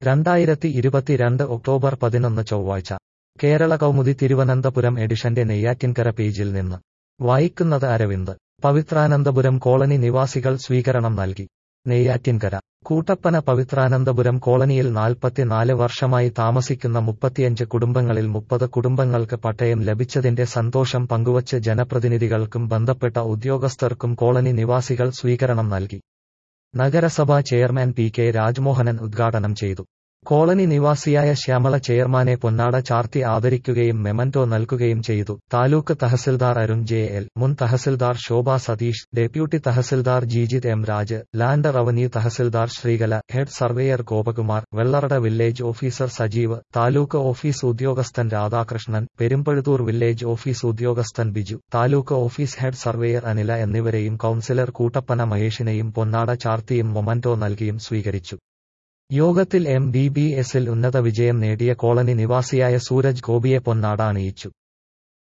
രണ്ടായിരത്തി ഇരുപത്തിരണ്ട് ഒക്ടോബർ പതിനൊന്ന് ചൊവ്വാഴ്ച കേരള കൗമുദി തിരുവനന്തപുരം എഡിഷന്റെ നെയ്യാറ്റിൻകര പേജിൽ നിന്ന് വായിക്കുന്നത് അരവിന്ദ് പവിത്രാനന്തപുരം കോളനി നിവാസികൾ സ്വീകരണം നൽകി നെയ്യാറ്റിൻകര കൂട്ടപ്പന പവിത്രാനന്തപുരം കോളനിയിൽ നാൽപ്പത്തിനാല് വർഷമായി താമസിക്കുന്ന മുപ്പത്തിയഞ്ച് കുടുംബങ്ങളിൽ മുപ്പത് കുടുംബങ്ങൾക്ക് പട്ടയം ലഭിച്ചതിന്റെ സന്തോഷം പങ്കുവച്ച് ജനപ്രതിനിധികൾക്കും ബന്ധപ്പെട്ട ഉദ്യോഗസ്ഥർക്കും കോളനി നിവാസികൾ സ്വീകരണം നൽകി നഗരസഭാ ചെയർമാൻ പി കെ രാജ്മോഹനൻ ഉദ്ഘാടനം ചെയ്തു കോളനി നിവാസിയായ ശ്യാമള ചെയർമാനെ പൊന്നാട ചാർത്തി ആദരിക്കുകയും മെമന്റോ നൽകുകയും ചെയ്തു താലൂക്ക് തഹസിൽദാർ അരുൺ ജെ എൽ മുൻ tahsildar Shobha Satheesh deputy tahsildar Jijith M Raj land revenue tahsildar Sreekala head surveyor Gopakumar Vellarada village officer Sajeev taluk office ഉദ്യോഗസ്ഥൻ രാധാകൃഷ്ണൻ പെരുമ്പഴുതൂർ വില്ലേജ് ഓഫീസ് ഉദ്യോഗസ്ഥൻ Biju taluk office head surveyor Anila എന്നിവരെയും കൌൺസിലർ കൂട്ടപ്പന മഹേഷിനെയും പൊന്നാട ചാർത്തിയും മൊമന്റോ നൽകിയും സ്വീകരിച്ചു യോഗത്തിൽ എം ബി ബി എസിൽ ഉന്നത വിജയം നേടിയ കോളനി നിവാസിയായ സൂരജ് ഗോപിയെ പൊന്നാട അണിയിച്ചു